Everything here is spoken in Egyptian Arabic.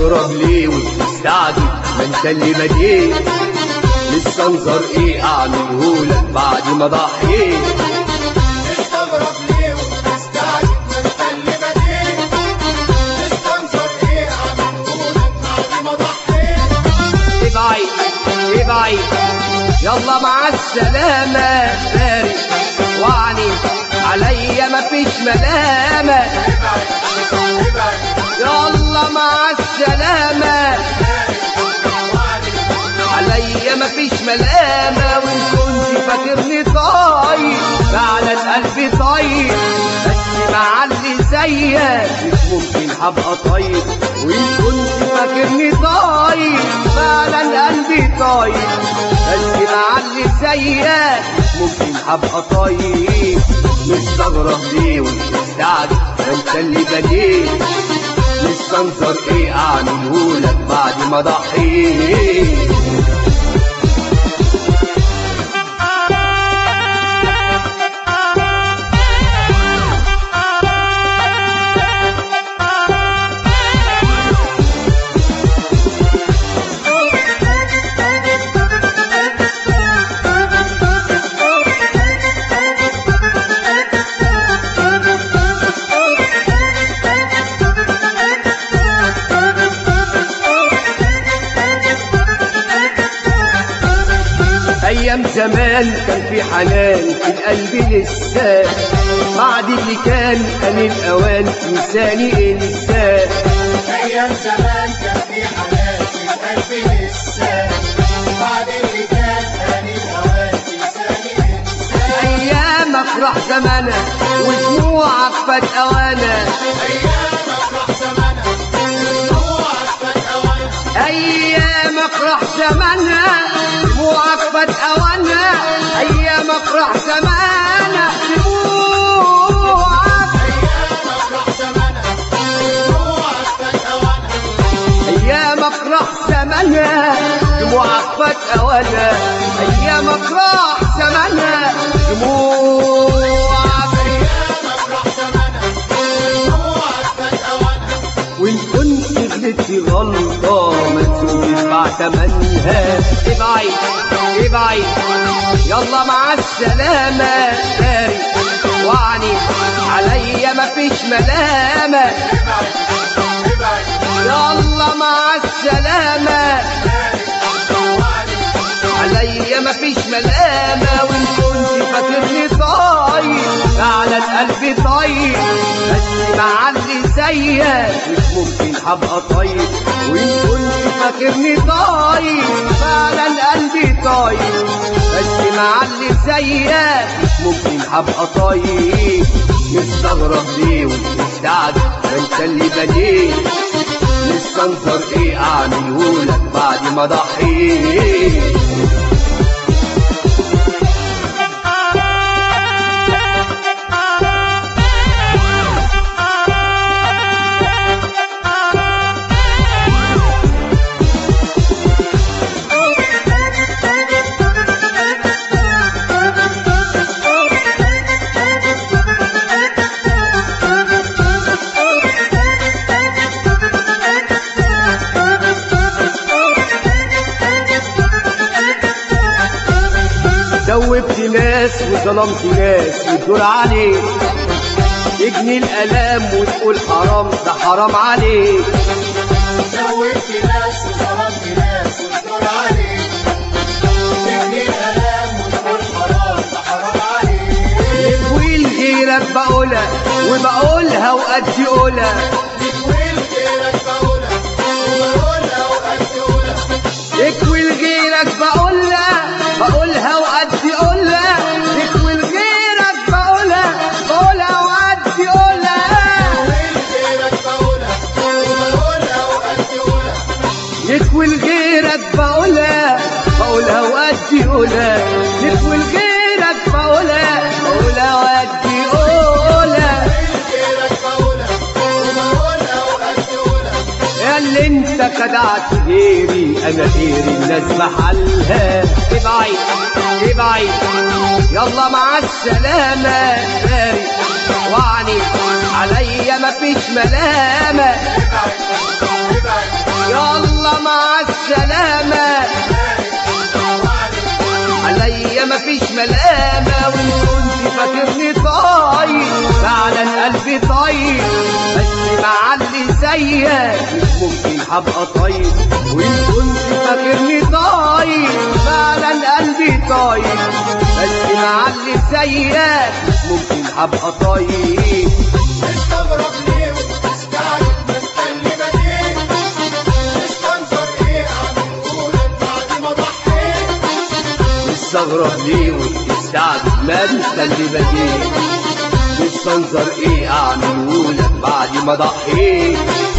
مستغرب ليه وبتستعجب ما انت اللي بديت لسه انظر ايه اعمله لك بعد ما ضحيت مستغرب ليه وبتستعجب ما انت اللي بديت تستنظر ايه عملهولك بعد ما ضحيت ابعد ابعد يلا مع السلامة فارق وعني عليا مفيش ملامة ابعد ابعد يلا مع السلامة وعدي عليا مفيش ملامة وان كنت فاكرني طيب فعلا قلبي طيب بس مع اللي زيك مش ممكن هبقى طيب وان كنت فاكرني طيب فعلا قلبي طيب بس مع اللي زيك مش ممكن هبقى طيب مستغرب ليه ومستعجب ده انت اللي بديت مستنظر ايه اعمله لك بعد ما ضحيت ايام زمان كان في حنان في القلب لسه بعد اللي كان كان الاوان انساني انسان ايام زمان كان في حنان في القلب لسه بعد اللي كان كان الاوان في ثاني انسان ايام افرح زمانك ودموعك فات اوانا ايام افرح زمانها دموعك فات اوانها ايام افرح زمانها دموعك فات اوانا ايام افرح زمانك دموعك ايام افرح زمانها دموعك فات اوانها ايام افرح زمانها دموعك فات اوانا ايام افرح زمانها دموعك ايام افرح زمانها دموعك فات اوانها وان كنت غلطت غلطة ما تسوقش مع تمنها ابعد ابعد يلا مع السلامة فارق وعني عليا مفيش ملامة ابعد ابعد يلا مع السلامة وعدي عليا مفيش ملامة وان كنت فاكرني طيب فعلا قلبي طيب بس مع اللي زيك مش ممكن هبقى طيب وان كنت فاكرني طيب فعلا قلبي طيب بس مع اللي زيك مش ممكن هبقى طيب مستغرب ليه ومستعجب ده انت اللي بديت مستنظر ايه اعمله لك بعد ما ضحيت دوبت ناس وظلمت ناس والدور عليك تجني الالام وتقول حرام ده حرام عليك زودت ناس وظلمت ناس والدور عليك تجني الالام وتقول حرام ده حرام عليك تكوي لغيرك بقولها وبقولها وقد قولها تكوين غيرك بقولها وبقولها وقد قولها تكوي لغيرك بقولها بقولها وقد قولها تكوي لغيرك بقولها بقولها وقد قولها تكوين غيرك بقولها وبقولها وقد قولها تكوي لغيرك بقولها بقولها وقد قولها تكوي لغيرك بقولها بقولها وقد قولها غيرك بقولها وبقولها وقد قولها يا اللي انت خدعت غيري انا غيري الناس محلها ابعد ابعد يلا مع السلامة فارق وعني عليا مفيش ملامة ابعد ابعد سلامة عليا مفيش ملامة وان كنت فاكرني طيب فعلا قلبي طيب بس مع اللي زيك مش ممكن هبقى طيب وان كنت فاكرني طيب فعلا قلبي طيب بس مع اللي زيك مش ممكن هبقى طيب استغرب ليه وتستعجل مستني بديك تستنظر ايه عم نقولك بعد ما ضحيت تستغرب ليه وتستعجب ما مستني بديك تستنظر ايه اعمل ولك بعد ما ضحيت